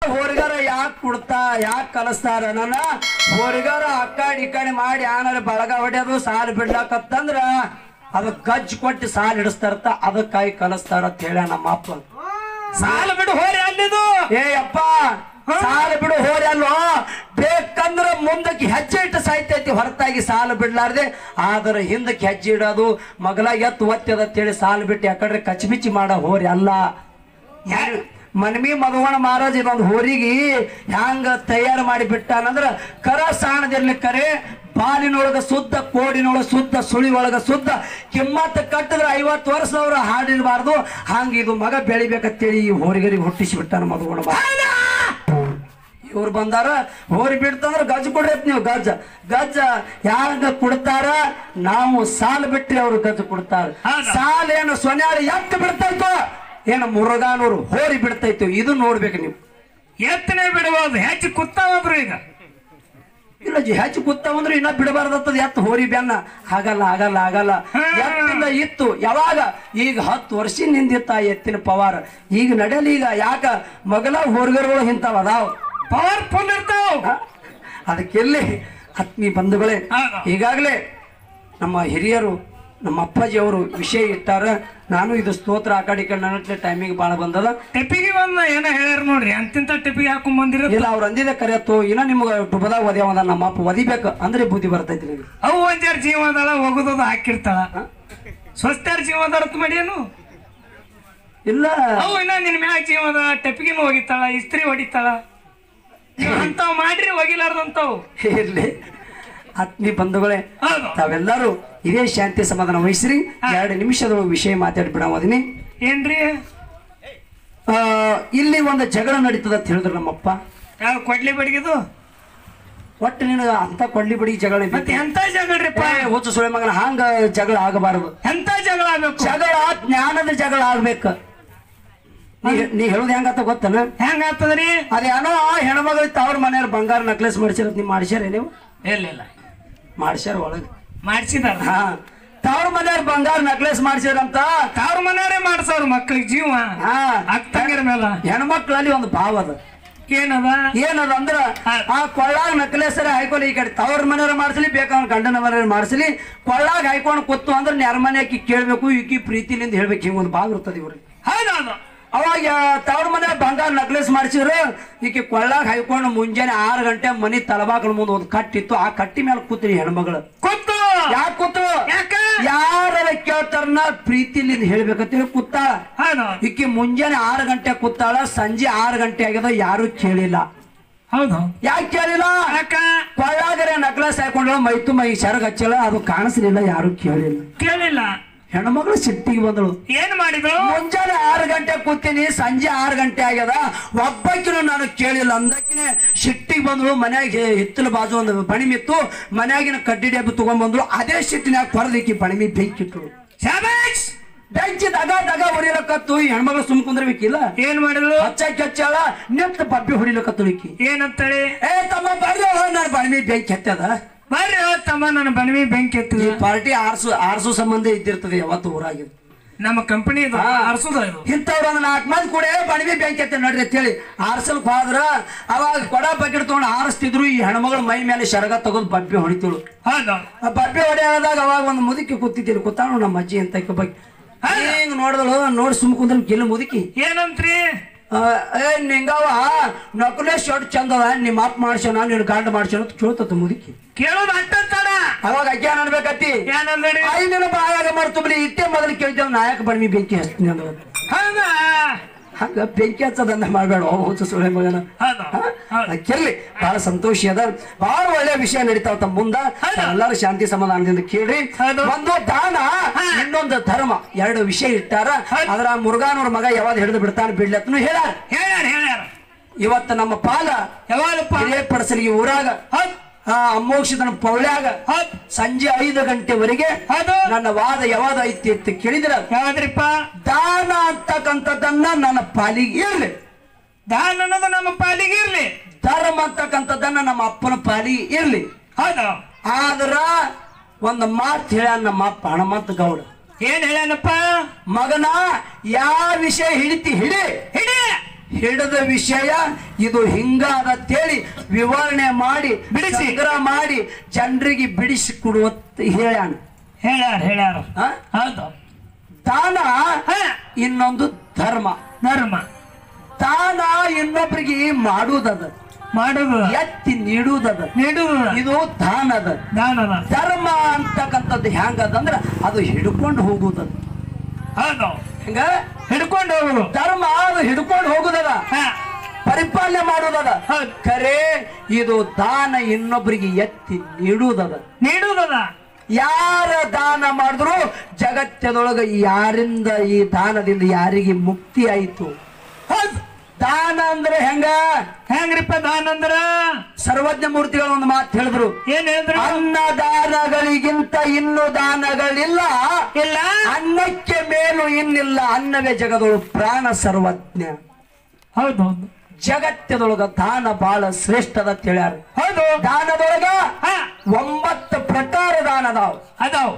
ಹೋರಿಗಾರ ಯಾಕೆ ಕೊಡ್ತಾ ಯಾಕೆ ಕಲಿಸ್ತಾರ ನನ್ನ ಹೋರಿಗಾರ ಅಕ್ಕಾಡಿ ಇಕ್ಕಾಡಿ ಮಾಡಿ ಆಮೇಲೆ ಬಳಗ ಹೊಡ್ಯೋದು ಸಾಲು ಬಿಡ್ಲಾಕತ್ತಂದ್ರ ಅದ ಗಜ್ ಕೊಟ್ಟು ಸಾಲು ಹಿಡಿಸ್ತಾರತ್ತ ಅದಕ್ಕಾಗಿ ಕಲಿಸ್ತಾರ ಅಂತ ಹೇಳ ನಮ್ಮ ಅಪ್ಪ ಸಾಲ ಬಿಡು ಹೋರಿ ಅಲ್ಲಿದು ಏ ಅಪ್ಪ ಸಾಲು ಬಿಡು ಹೋರಿ ಅಲ್ವೋ ಬೇಕಂದ್ರ ಮುಂದಕ್ಕೆ ಹೆಜ್ಜೆ ಇಟ್ಟು ಸಾಯ್ತೈತಿ ಹೊರತಾಗಿ ಸಾಲು ಬಿಡ್ಲಾರ್ದೆ ಆದ್ರೆ ಹಿಂದಕ್ಕೆ ಹೆಜ್ಜೆ ಇಡೋದು ಮಗಲ ಎತ್ತು ಒತ್ತದ ಅಂತೇಳಿ ಸಾಲು ಬಿಟ್ಟು ಯಾಕಂದ್ರೆ ಕಚ್ಬಿಚ್ಚಿ ಮಾಡೋ ಹೋರಿ ಅಲ್ಲ ಯಾರು ಮನ್ಮಿ ಮಧುವಣ ಮಹಾರಾಜ್ ಇದೊಂದು ಹೋರಿಗೆ ಹ್ಯಾಂಗ ತಯಾರು ಮಾಡಿ ಬಿಟ್ಟಾನಂದ್ರ ಕರ ಸಾಣದಿರ್ಲಿ ಕರೆ ಬಾಲಿನೊಳಗ ಶುದ್ಧ ಕೋಡಿನೊಳಗ ಶುದ್ಧ ಸುಳಿ ಒಳಗ ಶುದ್ಧ ಕಿಮ್ಮತ್ತ ಕಟ್ಟಿದ್ರೆ ಐವತ್ತು ವರ್ಷದವ್ರು ಹಾಡಿರಬಾರ್ದು ಹಂಗ ಇದು ಮಗ ಬೆಳಿಬೇಕಂತೇಳಿ ಈ ಹೋರಿಗರಿಗೆ ಹುಟ್ಟಿಸಿ ಬಿಟ್ಟಾನ ಮಧುವಣ ಮಹಾರಾಜ ಇವ್ರು ಬಂದಾರ ಹೋರಿ ಬಿಡ್ತಂದ್ರ ಗಜ ಕೊಡ್ರಿ ಅಂತ ನೀವು ಗಜ ಗಜ ಯಾರಂಗ ಕೊಡ್ತಾರ ನಾವು ಸಾಲ್ ಬಿಟ್ರಿ ಅವ್ರು ಗಜ ಕೊಡ್ತಾರ ಹೌದಾ? ಸಾಲ್ ಏನು ಸೊನ್ಯಾಳ ಎತ್ತು ಬಿಡ್ತೈತೋ ಏನು ಮುರುಗಾನೂರು ಹೋರಿ ಬಿಡ್ತೈತು ಇದು ನೋಡ್ಬೇಕು ನೀವು ಎತ್ತನೆ ಬಿಡಬಹುದು ಹೆಚ್ಚು ಕುತ್ತಾವಬ್ರು ಈಗ ಇಲ್ಲ ಜಿ ಹೆಚ್ಚು ಕೂತಾವಂದ್ರೆ ಇನ್ನ ಬಿಡಬಾರ್ದತ್ತದ ಎತ್ತು ಹೋರಿ ಬೆನ್ನ ಆಗಲ್ಲ ಆಗಲ್ಲ ಆಗಲ್ಲ ಎತ್ತಿಂದ ಇತ್ತು ಯಾವಾಗ ಈಗ ಹತ್ತು ವರ್ಷ ನಿಂದಿತ್ತ ಆ ಎತ್ತಿನ ಪವಾರ ಈಗ ನಡೆಯಲಿ ಈಗ ಯಾಕ ಮಗಲ ಹೋರ್ಗರುಗಳು ಇಂಥವ್ ಅದಾವ್ ಪವರ್ಫುಲ್ ಇರ್ತಾವ ಹ? ಅದಕ್ಕೆಲ್ಲಿ ಆತ್ಮೀಯ ಬಂಧುಗಳೇ ಹೌದು. ಈಗಾಗಲೇ ನಮ್ಮ ಹಿರಿಯರು ನಮ್ಮ ಅಪ್ಪಾಜಿ ಅವರು ವಿಷಯ ಇಟ್ಟಾರ ನಾನು ಇದು ಸ್ತೋತ್ರ ಆ ಕಡೆ ಈ ಕಡೆ ನನ್ನ ಟೈಮಿಗೆ ಭಾಳ ಬಂದದ ಟಿಪ್ಪಿಗೆ ಬಂದ ಏನೋ ಹೇಳ್ಯಾರ ನೋಡ್ರಿ ಅಂತಿಂತ ಟಿಪ್ಪಿಗೆ ಹಾಕೊಂಡ್ ಬಂದಿರ ಇಲ್ಲ ಅವ್ರು ಅಂದಿದ್ದ ಕರೆಯತ್ತು ಇನ್ನ ನಿಮ್ಗೆ ಡುಬದಾಗ ಒದ್ಯಾವದ ನಮ್ಮ ಅಪ್ಪ ಒದಿಬೇಕು ಅಂದ್ರೆ ಬುದ್ಧಿ ಬರ್ತೈತಿ ನಿಮಗೆ ಅವು ಒಂದ್ಯಾರ ಜೀವದಾಳ ಹೋಗುದದು ಹಾಕಿರ್ತಾಳ ಸ್ವಸ್ಥರ ಜೀವದಾರತ್ ಮಾಡ್ಯಾನು ಇಲ್ಲ ಅವು ಇನ್ನ ನಿನ್ ಮ್ಯಾಗ ಜೀವದ ಟೆಪ್ಪಿಗೆನು ಹೋಗಿತ್ತಾಳ ಇಸ್ತ್ರಿ ಹೊಡಿತಾಳ ಅಂತಾವ್ ಮಾಡ್ರಿ ಹೋಗಿಲಾರ್ದಂತಾವ್ ಇರ್ಲಿ ಆತ್ಮೀಯ ಬಂಧುಗಳೇ ಹೌದು ತಾವೆಲ್ಲರೂ ಇದೇ ಶಾಂತಿ ಸಮಾಧಾನ ವಹಿಸ್ರಿ ಎರಡು ನಿಮಿಷದೊಳಗೆ ವಿಷಯ ಮಾತಾಡಿ ಬಿಡೋದಿನಿ ಏನ್ರಿ ಆ, ಇಲ್ಲಿ ಒಂದು ಜಗಳ ನಡೀತದ ಅಂತ ಹೇಳಿದ್ರು ನಮ್ಮಪ್ಪ ಯಾವ ಕೊಡ್ಲಿ ಬಡಿಗಿದು ಒಟ್ಟು ನಿನಗ ಅಂತ ಕೊಳ್ಳಿ ಬಿಡಿ ಜಗಳ ಮತ್ತೆ ಐತಿ. ಎಂತ ಜಗಳರಿಪ್ಪ ಏ, ಹುಚ್ಚು ಸುಳೆ ಮಗನ ಹಂಗ ಜಗಳ ಆಗಬಾರದು ಎಂತ ಜಗಳ ಆಗ್ಬೇಕು ಜಗಳ ಜ್ಞಾನದ ಜಗಳ ಆಗ್ಬೇಕು ನೀ ನೀ ಹೇಳುದು ಹೆಂಗತ್ತ ಗೊತ್ತನ ಹೆಂಗ ಆಗ್ತದ್ರಿ ಅದೇನೋ ಹೆಣ್ಮಗಳು ತವ್ರ ಮನೆಯವ್ರ ಬಂಗಾರ ನಕ್ಲೆಸ್ ಮಾಡಿಸಿರ ನೀವು ಮಾಡಿಸ್ಯಾರ ನೀವು ಇಲ್ಲ ಇಲ್ಲ ಮಾಡಿಸ್ಯಾರ ಒಳಗೆ ಮಾಡ್ಸಿದಾರ ಹಾ ತವ್ರ ಮನೆಯವ್ರ ಬಂಗಾರ ನಕ್ಲೆಸ್ ಮಾಡಿಸ್ಯಾರಂತ ತಾವ್ರ ಮನೆಯವರೇ ಮಾಡ್ಸವ್ರ ಮಕ್ಳಿಗೆ ಜೀವ ಹಾ ಅಕ್ಕಂಗಿರ ಮೇಲ ಹೆಣ್ಮಕ್ಳಲ್ಲಿ ಒಂದು ಭಾವ ಅದ ಏನದ ಏನದ ಅಂದ್ರ ಆ ಕೊಳ್ಳಾಗ ನಕ್ಲೆಸರ ಹಾಕೊಳ್ಳಿ ಈ ಕಡೆ ತವ್ರ ಮನೆಯವ್ರ ಮಾಡಿಸ್ಲಿ ಬೇಕಾದ್ರೆ ಗಂಡನ ಮನೆಯವ್ರ ಮಾಡಿಸ್ಲಿ ಕೊಳ್ಳಾಗ ಹಾಕೊಂಡು ಕೂತು ಅಂದ್ರೆ ನೆರಮನೆ ಆಕಿ ಕೇಳ್ಬೇಕು ಈಕಿ ಪ್ರೀತಿಲಿಂದ ಹೇಳ್ಬೇಕು ಹಿಂಗ ಒಂದು ಭಾಗ ಇರ್ತದೆ ಇವ್ರಿಗೆ ಹೌದೌದು ಅವಾಗ ತವ್ರ ಮನೆ ಬಂಗಾರ ನಕ್ಲೆಸ್ ಮಾಡಿಸಿದ್ರು ಈಕೆ ಕೊಳ್ಳಾಗ ಹಾಯ್ಕೊಂಡು ಮುಂಜಾನೆ ಆರು ಗಂಟೆ ಮನಿ ತಲಬಾಕಲ ಮುಂದೆ ಒಂದು ಕಟ್ಟಿತ್ತು ಆ ಕಟ್ಟಿ ಮೇಲೆ ಕೂತ್ರಿ ಹೆಣ್ಮಗಳು ಕೂತು ಯಾಕೆ ಕೂತು ಯಾಕ ಯಾರ ಕೇಳ್ತಾರನ್ನ ಪ್ರೀತಿಲಿಂದ ಹೇಳ್ಬೇಕಂತೇಳಿ ಕೂತಾಳ ಹೌದು ಈಕೆ ಮುಂಜಾನೆ ಆರು ಗಂಟೆ ಕೂತಾಳ ಸಂಜೆ ಆರು ಗಂಟೆ ಆಗ್ಯದ ಯಾರು ಕೇಳಿಲ್ಲ ಹೌದು ಯಾಕೆ ಕೇಳಿಲ್ಲ ಯಾಕ ಕೊಳ್ಳಾಗರೆ ನಕ್ಲೆಸ್ ಹಾಕೊಂಡ್ಳ ಮೈತು ಮೈ ಸೆರಗ್ ಹಚ್ಚಳ ಅದು ಕಾಣಿಸ್ಲಿಲ್ಲ ಯಾರು ಕೇಳಿಲ್ಲ ಕೇಳಿಲ್ಲ ಹೆಣ್ಮಗಳು ಸಿಟ್ಟಿಗೆ ಬಂದಳು ಏನ್ ಮಾಡಿದ್ರು ಮುಂಜಾನೆ ಆರು ಗಂಟೆ ಕೂತೀನಿ ಸಂಜೆ ಆರು ಗಂಟೆ ಆಗ್ಯದ ಒಬ್ಬಾಕಿನೂ ನಾನು ಕೇಳಿಲ್ಲ ಅಂದಕ್ಕಿನೇ ಸಿಟ್ಟಿಗೆ ಬಂದಳು ಮನ್ಯಾಗ ಹಿತ್ತಲ ಬಾಜು ಒಂದು ಬಣಿಮಿತ್ತು ಮನ್ಯಾಗಿನ ಕಡ್ಡಿ ಡಬ್ಬಿ ತಗೊಂಡ್ಬಂದ್ರು ಅದೇ ಸಿಟ್ಟಿನಾಗ ಹೊರದಿಕ್ಕಿ ಬಣಿಮಿ ಬೆಂಕಿಟ್ರು ಶಾಬಾಷ್ ಬೆಂಕಿ ದಗ ದಗ ಹೊಡಿಲಕತ್ತು ಈ ಹೆಣ್ಮಗಳು ಸುಮ್ ಕುಂದ್ರಬೇಕಿಲ್ಲ ಏನ್ ಮಾಡಿದ್ರು ಹಚ್ಚ ಹಚ್ಚಾಳ ನಿಂತ ಬಬ್ಬಿ ಹೊಡಿಲಕತ್ತು ಈಕಿ ಏನಂತೇಳಿ ಏ ತಮ್ಮ ಬರ್ರಿ ನಾನು ಬಣಿಮಿ ಬೆಂಕಿ ಹತ್ತದ ಬರ್ರಿ ಓ ತಮ್ಮ ನನ್ನ ಬಣವಿ ಬೆಂಕಿ ಈ ಎತ್ತಿದ ಪಾರ್ಟಿ ಆರ್ಸು ಆರ್ಸು ಸಂಬಂಧ ಇದ್ದಿರ್ತದೆ ಯಾವತ್ತು ಊರಾಗಿ ನಮ್ಮ ಕಂಪನಿ ಇದು ಹಾ. ಅರ್ಸುದ ಇದು ಇಂಥವ್ರು ಒಂದು ನಾಲ್ಕು ಮಂದಿ ಕೂಡ ಬಣಿವಿ ಬೆಂಕಿ ಅಂತ ನೋಡ್ರಿ ಅಂತ ಹೇಳಿ ಆರ್ಸಲ್ಕ್ ಹೋದ್ರ ಅವಾಗ ಕೊಡ ಬಕೆಟ್ ತಗೊಂಡು ಆರಿಸ್ತಿದ್ರು ಈ ಹೆಣ್ಮಗಳ ಮೈ ಮೇಲೆ ಶರಗ ತಗೊಂಡು ಬಬ್ಬಿ ಹೊಡಿತಿಳು ಹೌದು ಆ ಬಬ್ಬಿ ಹೊಡೆಯದಾಗ ಅವಾಗ ಒಂದು ಮುದುಕಿ ಕೂತಿದ್ದಿಲ್ಲ ಕೂತಾಳು ನಮ್ಮ ಅಜ್ಜಿ ಅಂತ ಈಕೆ ಬಗ್ಗೆ ಹಿಂಗ್ ನೋಡಿದಳು ನೋಡಿ ಸುಮ್ ಕುಂದ್ರ ಗಿಲ್ಲ ಮುದುಕಿ ಏನಂತ್ರಿ ಆ, ಏ ನಿಂಗವ ನಕಲೆ ಶರ್ಟ್ ಚಂದ ಅದ ನಿಮ್ಮ ಅಪ್ಪ ಮಾಡ್ಸ್ಯಾನ ನಿನ್ನ ಗಂಡ ಮಾಡ್ಸ್ಯಾನ ಅಂತ ಕೇಳ್ತತ್ತ ಮುದುಕಿ ಕೇಳೋದು ಅಟ್ಟಂತಾಡ ಅವಾಗ ಅಜ್ಜ ಏನ್ ಅನ್ಬೇಕತ್ತಿ ಏನಂದ್ರಿ ಐದಿನ ಬಾಯಾಗ ಮಾಡ್ತುಬ್ಲಿ ಇಟ್ಟೆ ಮೊದಲು ಕೇಳ್ತೇವೆ ನಾಯಕ ಬಣ್ಮಿ ಬೆಂಕಿ ಹಚ್ತೀನಿ ಅಂದ ಹೌದಾ ಹಂಗ ಬೆಂಕಿ ಹಚ್ಚದಂದ ಮಾಡಬೇಡ ಹುಚ್ಚ ಸುಳೆ ಮಗನ ಹೌದು ಹೌದು ಕೆರ್ಲಿ ಬಹಳ ಸಂತೋಷ ಅದ ಬಹಳ ಒಳ್ಳೆ ವಿಷಯ ನಡೀತಾವ ತಮ್ಮ ಮುಂದ ಹೌದು. ಎಲ್ಲರೂ ಶಾಂತಿ ಸಮಾಧಾನದಿಂದ ಕೇಳ್ರಿ ಹೌದು. ಒಂದು ದಾನ ಇನ್ನೊಂದು ಧರ್ಮ ಎರಡು ವಿಷಯ ಇಟ್ಟಾರ ಹೌದು. ಅದ್ರ ಮುರುಗಾನವ್ರ ಮಗ ಯಾವಾಗ ಹಿಡಿದು ಬಿಡ್ತಾನೆ ಬಿಡ್ಲತ್ನು ಹೇಳಾರ ಹೇಳ್ಯಾರ ಹೇಳ್ಯಾರ ಇವತ್ತು ನಮ್ಮ ಪಾಲ ಯಾವಾಗಪ್ಪ ಹಿರಿಯ ಪಡಸಲಿಗೆ ಊರಾಗ ಹೌದ್ ಆ ಅಮ್ಮೋಕ್ಷದನ ಪೌಳ್ಯಾಗ ಹೌದ್ ಸಂಜೆ ಐದು ಗಂಟೆವರೆಗೆ ಹೌದು ನನ್ನ ವಾದ ಯಾವಾಗ ಐತಿ ಅಂತ ಕೇಳಿದ್ರ ಯಾವ್ದ್ರಿಪ್ಪ ದಾನ ಅಂತಕ್ಕಂಥದ್ದನ್ನ ನನ್ನ ಪಾಲಿಗೆ ಇರ್ಲಿ ದಾನ ಅನ್ನೋದು ನಮ್ಮ ಪಾಲಿಗೆ ಇರ್ಲಿ ಧರ್ಮ ಅಂತಕ್ಕಂಥದ್ದನ್ನ ನಮ್ಮ ಅಪ್ಪನ ಪಾಲಿಗೆ ಇರ್ಲಿ ಹೌದು ಆದ್ರ ಒಂದು ಮಾತು ಹೇಳ ನಮ್ಮ ಅಪ್ಪ ಹನುಮಂತ ಗೌಡ ಏನ್ ಹೇಳ್ಯಾನಪ್ಪ ಮಗನ ಯಾವ ವಿಷಯ ಹಿಡಿತಿ ಹಿಡಿ ಹಿಡಿ ಹಿಡಿದ ವಿಷಯ ಇದು ಹಿಂಗಾದ ಅಂತೇಳಿ ವಿವರಣೆ ಮಾಡಿ ಬಿಡಿಸಿ. ಸಂಗ್ರಹ ಮಾಡಿ ಜನರಿಗೆ ಬಿಡಿಸಿ ಕೊಡುವಂತ ಹೇಳ್ಯಾನ ಹೇಳ್ಯಾರ ಹೇಳ್ಯಾರ ಆ? ಹೌದು ದಾನ ಹಾ ಇನ್ನೊಂದು ಧರ್ಮ ಧರ್ಮ ದಾನ ಇನ್ನೊಬ್ರಿಗೆ ಮಾಡುವುದದ ಮಾಡುದು ಎತ್ತಿ ನೀಡುವುದದ ನೀಡುವುದು ಇದು ದಾನದ ದಾನದ ಧರ್ಮ ಅಂತಕ್ಕಂಥದ್ದು ಹೆಂಗದಂದ್ರ ಅದು ಹಿಡ್ಕೊಂಡು ಹೋಗುವುದದ ಹೌದು ಹೆಂಗ ಹಿಡ್ಕೊಂಡು ಹೋಗುದು ಧರ್ಮ ಅದು ಹಿಡ್ಕೊಂಡು ಹೋಗುದದ ಹಾ ಪರಿಪಾಲನೆ ಮಾಡುವುದದ ಹೌದು ಖರೆ ಇದು ದಾನ ಇನ್ನೊಬ್ಬರಿಗೆ ಎತ್ತಿ ನೀಡುವುದದ ನೀಡುವುದದ ಯಾರ ದಾನ ಮಾಡಿದ್ರು ಜಗತ್ತದೊಳಗ ಯಾರಿಂದ ಈ ದಾನದಿಂದ ಯಾರಿಗೆ ಮುಕ್ತಿ ಆಯಿತು ಹೌದು ದಾನ ಅಂದ್ರೆ ಹೆಂಗ ಹೆಂಗ್ರಿಪ್ಪ ದಾನ ಅಂದ್ರ ಸರ್ವಜ್ಞ ಮೂರ್ತಿಗಳು ಒಂದು ಮಾತು ಹೇಳಿದ್ರು ಏನ್ ಹೇಳಿದ್ರು ಅನ್ನದಾನಗಳಿಗಿಂತ ಇನ್ನು ದಾನಗಳಿಲ್ಲ ಇಲ್ಲ ಅನ್ನಕ್ಕೆ ಮೇಲು ಇನ್ನಿಲ್ಲ ಅನ್ನವೇ ಜಗದೊಳು ಪ್ರಾಣ ಸರ್ವಜ್ಞ ಹೌದು ಹೌದು ಜಗತ್ತದೊಳಗ ದಾನ ಬಹಳ ಶ್ರೇಷ್ಠದ ಅಂತ ಹೇಳ್ಯಾರ ಹೌದು ದಾನದೊಳಗ ಹಾ ಒಂಬತ್ತು ಪ್ರಕಾರ ದಾನ ಅದಾವ ಅದಾವ್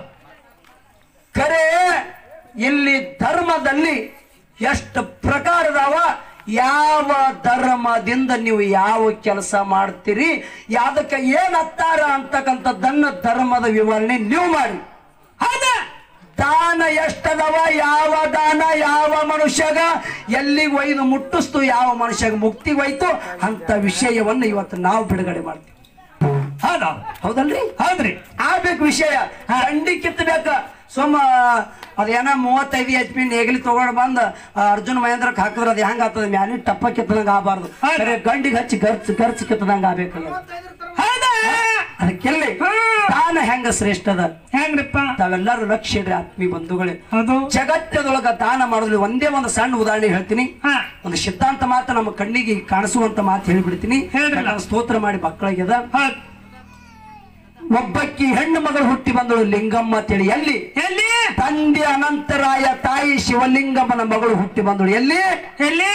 ಖರೆ ಇಲ್ಲಿ ಧರ್ಮದಲ್ಲಿ ಎಷ್ಟು ಪ್ರಕಾರದವ ಯಾವ ಧರ್ಮದಿಂದ ನೀವು ಯಾವ ಕೆಲಸ ಮಾಡ್ತೀರಿ ಯಾವ್ದಕ್ಕೆ ಏನ್ ಹತ್ತಾರ ಅಂತಕ್ಕಂಥದ್ದನ್ನ ಧರ್ಮದ ವಿವರಣೆ ನೀವು ಮಾಡಿ ಹೌದ ದಾನ ಎಷ್ಟದವ ಯಾವ ದಾನ ಯಾವ ಮನುಷ್ಯಗ ಎಲ್ಲಿಗೆ ಒಯ್ದು ಮುಟ್ಟಿಸ್ತು ಯಾವ ಮನುಷ್ಯಗ ಮುಕ್ತಿ ಒಯ್ತು ಅಂತ ವಿಷಯವನ್ನು ಇವತ್ತು ನಾವು ಬಿಡುಗಡೆ ಮಾಡ್ತೀವಿ ಹೌದ ಹೌದಲ್ರಿ ಹೌದ್ರಿ ಆಗ್ಬೇಕು ವಿಷಯ ಗಂಡಿ ಕಿತ್ತಬೇಕ ಸುಮ್ಮ ಅದೇನ ಮೂವತ್ತೈದು ಎಚ್ ಪಿ ನೇಗಿಲಿ ತಗೊಂಡ್ ಬಂದ್ ಆ, ಅರ್ಜುನ್ ಮಹೇಂದ್ರಕ್ ಹಾಕಿದ್ರ ಅದು ಹೆಂಗ ಆಗ್ತದ ಮ್ಯಾಲಿನ ಟಪ್ಪ ಕಿತ್ತದಂಗ ಆಗಬಾರ್ದು ಹೌದು. ಬರೀ ಗಂಡಿಗೆ ಹಚ್ಚಿ ಖರ್ಚು ಖರ್ಚು ಕಿತ್ತದಂಗ ಆಗ್ಬೇಕಲ್ಲ ಹೌದ ಅದಕ್ಕೆಲ್ಲಿ ಹ್ಮ್. ದಾನ ಹೆಂಗ ಶ್ರೇಷ್ಠದ ಹೆಂಗ್ರಿಪ್ಪ ತಾವೆಲ್ಲರೂ ಲಕ್ಷ್ಯ ಇಡ್ರಿ ಆತ್ಮೀಯ ಬಂಧುಗಳೇ ಹೌದು ಜಗತ್ತದೊಳಗ ದಾನ ಮಾಡೋದ್ರಲ್ಲಿ ಒಂದೇ ಒಂದು ಸಣ್ಣ ಉದಾಹರಣೆ ಹೇಳ್ತೀನಿ ಹಾ ಒಂದು ಸಿದ್ಧಾಂತ ಮಾತು ನಮ್ಮ ಕಣ್ಣಿಗೆ ಕಾಣಿಸುವಂತ ಮಾತು ಹೇಳ್ಬಿಡ್ತೀನಿ ಹೇಳ್ರಲ್ಲ. ಯಾಕಂದ್ರೆ ಸ್ತೋತ್ರ ಮಾಡಿ ಮಕ್ಕಳಿಗೆದ ಹೌದ್ ಒಬ್ಬಕ್ಕಿ ಹೆಣ್ಣು ಮಗಳು ಹುಟ್ಟಿ ಬಂದಳು ಲಿಂಗಮ್ಮ ಅಂತೇಳಿ ಎಲ್ಲಿ ಎಲ್ಲಿ ತಂದೆ ಅನಂತರಾಯ ತಾಯಿ ಶಿವಲಿಂಗಮ್ಮನ ಮಗಳು ಹುಟ್ಟಿ ಬಂದಳು ಎಲ್ಲಿ ಎಲ್ಲಿ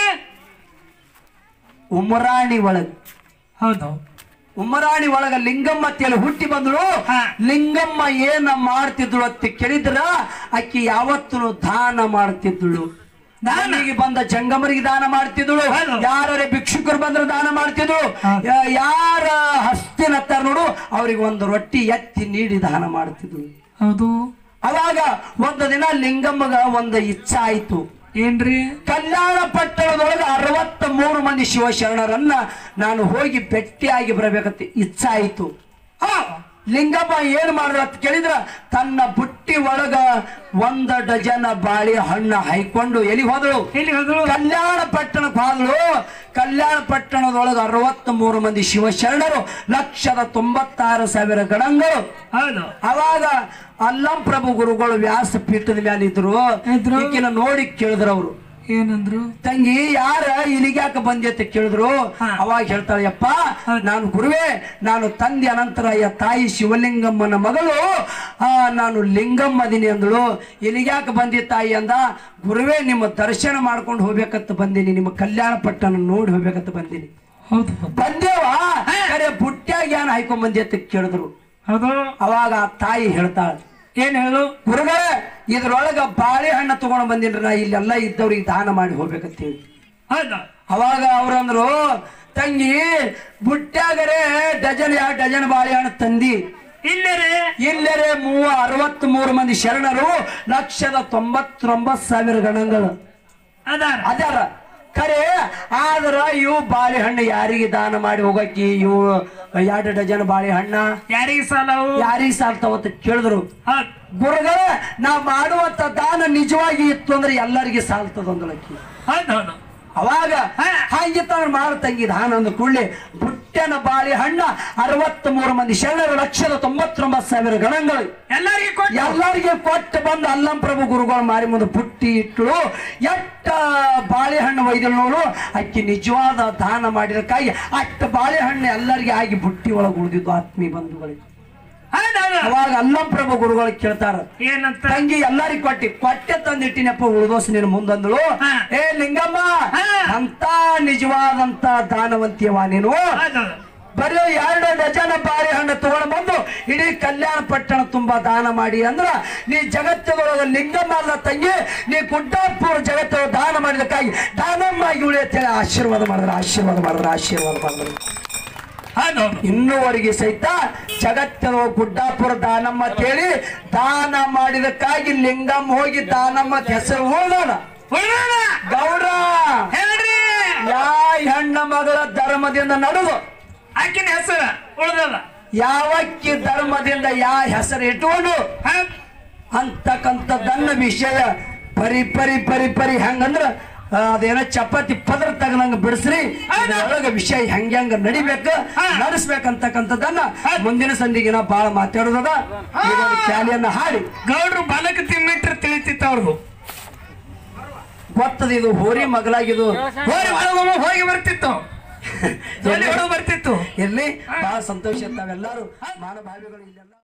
ಉಮರಾಣಿ ಒಳಗೆ ಹೌದು ಉಮರಾಣಿ ಒಳಗ ಲಿಂಗಮ್ಮ ಅಂತೇಳಿ ಹುಟ್ಟಿ ಬಂದಳು ಹಾ. ಲಿಂಗಮ್ಮ ಏನ ಮಾಡ್ತಿದ್ಳು ಅಂತ ಕೇಳಿದ್ರ ಅಕ್ಕಿ ಯಾವತ್ತೂ ದಾನ ಮಾಡ್ತಿದ್ಳು ದಾನಿಗೆ ಬಂದ ಜಂಗಮರಿಗೆ ದಾನ ಮಾಡ್ತಿದ್ಳು ಹೌದು. ಯಾರೇ ಭಿಕ್ಷುಕರು ಬಂದ್ರೆ ದಾನ ಮಾಡ್ತಿದ್ಳು ಹೌದು. ಯಾ- ಯಾರ ಹಸ್ತಿನ ಹತ್ತಾರ ನೋಡು ಅವ್ರಿಗೆ ಒಂದು ರೊಟ್ಟಿ ಎತ್ತಿ ನೀಡಿ ದಾನ ಮಾಡ್ತಿದ್ಳು ಹೌದು ಅವಾಗ ಒಂದು ದಿನ ಲಿಂಗಮ್ಮಗ ಒಂದು ಇಚ್ಛೆ ಆಯ್ತು ಏನ್ರಿ ಕಲ್ಯಾಣ ಪಟ್ಟಣದೊಳಗೆ ಅರವತ್ತ ಮೂರು ಮಂದಿ ಶಿವಶರಣರನ್ನ ನಾನು ಹೋಗಿ ಭೇಟಿಯಾಗಿ ಬರಬೇಕಂತ ಇಚ್ಛೆ ಆಯಿತು ಹಾ ಲಿಂಗಮ್ಮ ಏನ್ ಮಾಡಿದ್ರ ಅಂತ ಕೇಳಿದ್ರ ತನ್ನ ಬುಟ್ಟಿ ಒಳಗ ಒಂದ ಡಜನ್ ಬಾಳೆ ಹಣ್ಣ ಹೈಕೊಂಡು ಎಲ್ಲಿ ಹೋದಳು ಎಲ್ಲಿ ಹೋದ್ರು ಕಲ್ಯಾಣ ಪಟ್ಟಣಕ್ಕೆ ಹೋದಳು ಕಲ್ಯಾಣ ಪಟ್ಟಣದೊಳಗೆ ಅರವತ್ತ ಮೂರು ಮಂದಿ ಶಿವಶರಣರು ಲಕ್ಷದ ತೊಂಬತ್ತಾರು ಸಾವಿರ ಗಣಗಳು ಹೌದು ಅವಾಗ ಅಲ್ಲಂ ಪ್ರಭು ಗುರುಗಳು ವ್ಯಾಸ ಪೀಠದ ಮೇಲೆ ಇದ್ರು ಇದ್ರು. ಈಕಿನ ನೋಡಿ ಕೇಳಿದ್ರು ಅವರು ಏನಂದ್ರು ತಂಗಿ ಯಾರ ಇಲ್ಲಿಗ್ಯಾಕ ಬಂದಿ ಅಂತ ಕೇಳಿದ್ರು ಹಾ. ಅವಾಗ ಹೇಳ್ತಾಳೆ ಯಪ್ಪ ಹೌದು. ನಾನು ಗುರುವೇ ನಾನು ತಂದೆ ಅನಂತರಾಯ ತಾಯಿ ಶಿವಲಿಂಗಮ್ಮನ ಮಗಳು ಆ, ನಾನು ಲಿಂಗಮ್ಮದಿನಿ ಅಂದಳು ಇಲ್ಲಿಗ್ಯಾಕ ಬಂದಿ ತಾಯಿ ಅಂದ ಗುರುವೇ ನಿಮ್ಮ ದರ್ಶನ ಮಾಡ್ಕೊಂಡು ಹೋಗ್ಬೇಕಂತ ಬಂದೀನಿ ನಿಮ್ಮ ಕಲ್ಯಾಣ ಪಟ್ಟಣ ನೋಡಿ ಹೋಗ್ಬೇಕಂತ ಬಂದೀನಿ ಹೌದು ಹೌದು ಬಂದೇವಾ ಕರೆ ಬುಟ್ಟ್ಯಾಗ ಏನ್ ಹಾಕೊಂಡ್ ಬಂದಿ ಅಂತ ಕೇಳಿದ್ರು ಹೌದು ಅವಾಗ ಆ ತಾಯಿ ಹೇಳ್ತಾಳೆ ಏನ್ ಹೇಳು ಗುರುಗಳೇ ಇದ್ರೊಳಗ ಬಾಳೆಹಣ್ಣು ತಗೊಂಡ್ ಬಂದಿನ್ರಿ ನಾ ಇಲ್ಲೆಲ್ಲ ಇದ್ದವ್ರಿಗೆ ದಾನ ಮಾಡಿ ಹೋಗ್ಬೇಕಂತ ಹೇಳಿ ಹೌದು ಅವಾಗ ಅವ್ರಂದ್ರು ತಂಗಿ ಬುಟ್ಟ್ಯಾಗರೆ ಡಜನ್ ಎರಡು ಡಜನ್ ಬಾಳೆಹಣ್ಣು ತಂದಿ ಇಲ್ಲರೇ ಇಲ್ಲರೆ ಮೂವ ಅರವತ್ತ್ ಮೂರು ಮಂದಿ ಶರಣರು ಲಕ್ಷದ ತೊಂಬತ್ತೊಂಬತ್ತು ಸಾವಿರ ಗಣಗಳು ಅದಾರ ಅದಾರ ಖರೆ ಆದ್ರ ಇವು ಬಾಳೆಹಣ್ಣು ಯಾರಿಗೆ ದಾನ ಮಾಡಿ ಹೋಗಕ್ಕಿ ಇವು ಎರಡು ಡಜನ್ ಬಾಳೆಹಣ್ಣ ಯಾರಿಗೆ ಸಾಲ ಅವು ಯಾರಿಗೆ ಸಾಲ್ತಾವ ಅಂತ ಕೇಳಿದ್ರು ಹೌದ್ ಗುರುಗಳೇ ನಾ ಮಾಡುವಂತ ದಾನ ನಿಜವಾಗಿ ಇತ್ತು ಅಂದ್ರೆ ಎಲ್ಲರಿಗೆ ಸಾಲ್ತದ ಅಂದಳಕ್ಕಿ ಹೌದ್ ಹೌದು ಅವಾಗ ಹಾ. ಹಾಗಿತ್ತಂದ್ರೆ ಮಾಡು ತಂಗಿ ದಾನ ಅಂದ ಕೂಡಲೇ ಬುಟ್ಟನ ಬಾಳೆಹಣ್ಣ ಅರವತ್ತ್ ಮೂರು ಮಂದಿ ಶರಣರು ಲಕ್ಷದ ತೊಂಬತ್ತೊಂಬತ್ತು ಸಾವಿರ ಗಣಗಳು ಎಲ್ಲರಿಗೆ ಕೊಟ್ಟು ಎಲ್ಲರಿಗೆ ಕೊಟ್ಟು ಬಂದು ಅಲ್ಲಂ ಪ್ರಭು ಗುರುಗಳು ಮಾರಿ ಮುಂದೆ ಪುಟ್ಟಿ ಇಟ್ಟಳು ಎಟ್ಟ ಬಾಳೆಹಣ್ಣು ಒಯ್ದಳು ನೋಡು ಅಕ್ಕಿ ನಿಜವಾದ ದಾನ ಮಾಡಿದಕ್ಕಾಗಿ ಅಟ್ಟ ಬಾಳೆಹಣ್ಣು ಎಲ್ಲರಿಗೆ ಆಗಿ ಬುಟ್ಟಿ ಒಳಗೆ ಉಳಿದಿದ್ದು ಆತ್ಮೀಯ ಬಂಧುಗಳಿಗೆ ಹೌದ್ ಹೌದು ಅವಾಗ ಅಲ್ಲಂ ಪ್ರಭು ಗುರುಗಳು ಕೇಳ್ತಾರ ಏನಂತ ತಂಗಿ ಎಲ್ಲರಿಗೂ ಕೊಟ್ಟಿ ಕೊಟ್ಟೆ ತಂದಿಟ್ಟಿನಪ್ಪ ಉಳ್ದೋಸ್ ನೀನು ಮುಂದಂದಳು ಹಾ. ಏ ಲಿಂಗಮ್ಮ ಹಾ. ಅಂತ ನಿಜವಾದಂತ ದಾನವಂತಿಯವ ನೀನು ಹೌದ್ ಹೌದು ಬರೀ ಎರಡು ಡಜನ್ ಬಾರಿ ಹಣ್ಣು ತಗೊಂಡು ಬಂದು ಇಡೀ ಕಲ್ಯಾಣ ಪಟ್ಟಣ ತುಂಬಾ ದಾನ ಮಾಡಿ ಅಂದ್ರ ನೀ ಜಗತ್ತಿನೊಳಗ ಲಿಂಗಮ್ಮಲ್ಲ ತಂಗಿ ನೀ ಗುಡ್ಡಾಪುರ ಜಗತ್ತೊಳಗ ದಾನ ಮಾಡಿದಕ್ಕಾಗಿ ದಾನಮ್ಮಾಗಿ ಉಳಿಯತ್ತೇಳಿ ಆಶೀರ್ವಾದ ಮಾಡಿದ್ರ ಆಶೀರ್ವಾದ ಮಾಡಿದ್ರ ಆಶೀರ್ವಾದ ಮಾಡಿದ್ರು ಹೌದೌದು ಇನ್ನೂವರೆಗೆ ಸಹಿತ ಜಗತ್ತಿನ ಗುಡ್ಡಾಪುರ ದಾನಮ್ಮ ಅಂತೇಳಿ ದಾನ ಮಾಡಿದಕ್ಕಾಗಿ ಲಿಂಗಮ್ಮ ಹೋಗಿ ದಾನಮ್ಮ ಅಂತ ಹೆಸರು ಹೋಗೋಣ ಉಳ್ದಾನ. ಗೌಡ ಹೇಳ್ರಿ ಯಾ ಹೆಣ್ಣ ಮಗಳ ಧರ್ಮದಿಂದ ನಡೆದು ಆಕಿನ ಹೆಸರು ಉಳ್ದದ ಯಾವಕ್ಕಿ ಧರ್ಮದಿಂದ ಯಾ ಹೆಸರು ಇಟ್ಕೊಂಡು ಹ? ಅಂತಕ್ಕಂಥದ್ದನ್ನ ವಿಷಯ ಪರಿ ಪರಿ ಪರಿ ಪರಿ ಹೆಂಗಂದ್ರ ಆ, ಅದೇನೋ ಚಪಾತಿ ಪದ್ರ ತಗನಂಗ ಬಿಡಿಸ್ರಿ ಅದ್ರೊಳಗ ವಿಷಯ ಹೆಂಗ ಹೆಂಗ ನಡಿಬೇಕು ನಡೆಸ್ಬೇಕಂತಕ್ಕಂಥದ್ದನ್ನ ಮುಂದಿನ ಸಂದಿಗಿನ ಬಾಳ ಮಾತಾಡೋದದ ಇದೊಂದು ಕ್ಯಾಲಿಯನ್ನ ಹಾಡಿ ಗೌಡ್ರು ಬಾಲಕ ತಿಮ್ಮಿಟ್ರೆ ತಿಳಿತಿತ್ತು ಅವ್ರದ್ದು ಗೊತ್ತದ ಇದು ಹೋರಿ ಮಗಲಾಗಿದು ಹೋಗಿ ಒಳಗೊಮ್ಮೆ ಹೋಗಿ ಬರ್ತಿತ್ತು ಜೋಲಿ ಹೊಡೆದು ಬರ್ತಿತ್ತು ಇರ್ಲಿ ಬಹಳ ಸಂತೋಷ ತಾವೆಲ್ಲರೂ ಮಾನಭಾವಿಗಳು ಇಲ್ಲೆಲ್ಲ